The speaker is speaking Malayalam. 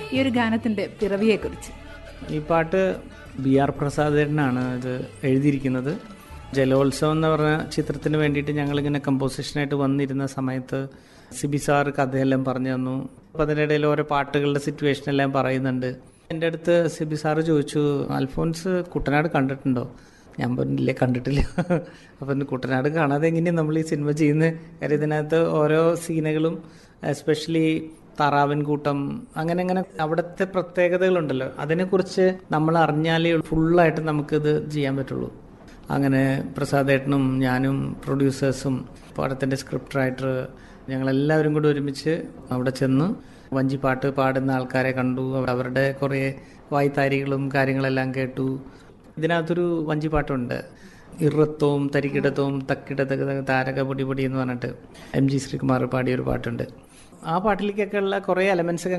ഈ ഒരു ഗാനത്തിന്റെ പിറവിയെക്കുറിച്ച് ഈ പാട്ട് ബി ആർ പ്രസാദേട്ടനാണ് ഇത് എഴുതിയിരിക്കുന്നത് ജലോത്സവം എന്ന് പറഞ്ഞ ചിത്രത്തിന് വേണ്ടിയിട്ട് ഞങ്ങളിങ്ങനെ കമ്പോസിഷനായിട്ട് വന്നിരുന്ന സമയത്ത് സിബി സാർ കഥയെല്ലാം പറഞ്ഞു തന്നു അപ്പോൾ അതിനിടയിൽ ഓരോ പാട്ടുകളുടെ സിറ്റുവേഷൻ എല്ലാം പറയുന്നുണ്ട് എൻ്റെ അടുത്ത് സിബി സാറ് ചോദിച്ചു അൽഫോൻസ് കുട്ടനാട് കണ്ടിട്ടുണ്ടോ ഞാൻ പറഞ്ഞില്ലേ കണ്ടിട്ടില്ല അപ്പം കുട്ടനാട് കാണാതെ എങ്ങനെയാണ് നമ്മൾ ഈ സിനിമ ചെയ്യുന്നത് കാര്യം ഇതിനകത്ത് ഓരോ സീനുകളും എസ്പെഷ്യലി താറാവിൻ കൂട്ടം അങ്ങനെ അങ്ങനെ അവിടുത്തെ പ്രത്യേകതകളുണ്ടല്ലോ അതിനെക്കുറിച്ച് നമ്മൾ അറിഞ്ഞാലേ ഫുള്ളായിട്ട് നമുക്കിത് ചെയ്യാൻ പറ്റുള്ളൂ അങ്ങനെ പ്രസാദേട്ടനും ഞാനും പ്രൊഡ്യൂസേഴ്സും പടത്തിൻ്റെ സ്ക്രിപ്റ്റ് റൈറ്റർ ഞങ്ങളെല്ലാവരും കൂടി ഒരുമിച്ച് അവിടെ ചെന്ന് വഞ്ചിപ്പാട്ട് പാടുന്ന ആൾക്കാരെ കണ്ടു അവരുടെ കുറേ വായ്ത്താരികളും കാര്യങ്ങളെല്ലാം കേട്ടു ഇതിനകത്തൊരു വഞ്ചിപ്പാട്ടുണ്ട് ഇറത്തവും തരികിടത്തവും തക്കിട താരക പൊടി പൊടി എന്ന് പറഞ്ഞിട്ട് എം ജി ശ്രീകുമാർ പാടിയ ഒരു പാട്ടുണ്ട് ആ പാട്ടിലേക്കൊക്കെ ഉള്ള കുറേ എലമെന്റ്സ് ഒക്കെ